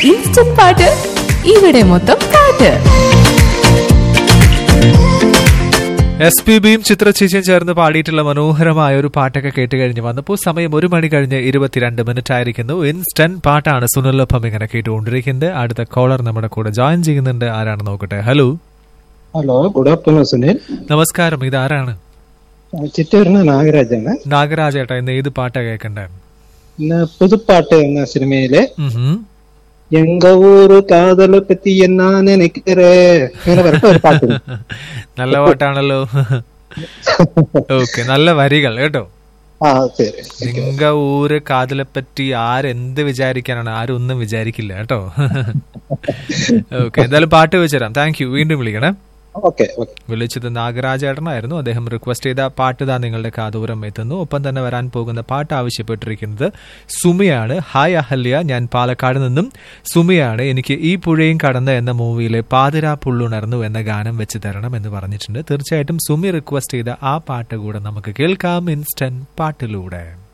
Instant പാട്ട് ഇവിടെ മൊത്തം പാട്ട് എസ് പി ബിയും ചിത്രചേച്ചിയും ചേർന്ന് പാടിയിട്ടുള്ള മനോഹരമായ ഒരു പാട്ടൊക്കെ കേട്ട് കഴിഞ്ഞ് വന്നപ്പോൾ സമയം ഒരു മണി കഴിഞ്ഞ് ഇരുപത്തിരണ്ട് മിനിറ്റ് ആയിരിക്കുന്നു ഇൻസ്റ്റന്റ് പാട്ടാണ് സുനിലൊപ്പം ഇങ്ങനെ കേട്ടുകൊണ്ടിരിക്കുന്നത് അടുത്ത കോളർ നമ്മുടെ കൂടെ ജോയിൻ ചെയ്യുന്നുണ്ട് ആരാണ് നോക്കട്ടെ hello hello good afternoon Sunil നമസ്കാരം ഇതാരാണ് ചിറ്റൂരിന് നാഗരാജാണ് നാഗരാജേട്ടാ ഇന്ന് ഏത് പാട്ടാ കേൾക്കണ്ടേ ഇന്ന് പുതുപ്പാട്ട് എന്ന സിനിമയിലെ ഉഹും. എങ്ക ഊര് കാതല പറ്റി എന്നാ നിനക്കറേ ഇങ്ങനെ പറഞ്ഞ ഒരു പാട്ട് നല്ല പാട്ടാണല്ലോ ഓക്കെ നല്ല വരികൾ കേട്ടോ ആ ശരി നിങ്ക ഊര് കാതിലെപ്പറ്റി ആരെന്ത് വിചാരിക്കാനാണ് ആരും ഒന്നും വിചാരിക്കില്ല കേട്ടോ ഓക്കെ എന്തായാലും പാട്ട് വെച്ചുതരാം താങ്ക് യു വീണ്ടും വിളിക്കണേ ഓക്കെ ഓക്കെ വിളിച്ചത് നാഗരാജേട്ടനായിരുന്നു അദ്ദേഹം റിക്വസ്റ്റ് ചെയ്ത പാട്ട് താ നിങ്ങളുടെ കാതൂരം എത്തുന്നു ഒപ്പം തന്നെ വരാൻ പോകുന്ന പാട്ട് ആവശ്യപ്പെട്ടിരിക്കുന്നത് സുമിയാണ് ഹായ് അഹല്യ ഞാൻ പാലക്കാട് നിന്നും സുമിയാണ് എനിക്ക് ഈ പുഴയും കടന്ന് എന്ന മൂവിയിലെ പാതിരാ പുള്ളുണർന്നു എന്ന ഗാനം വെച്ച് തരണം എന്ന് പറഞ്ഞിട്ടുണ്ട് തീർച്ചയായിട്ടും സുമി റിക്വസ്റ്റ് ചെയ്ത ആ പാട്ട് കൂടെ നമുക്ക് കേൾക്കാം ഇൻസ്റ്റന്റ് പാട്ടിലൂടെ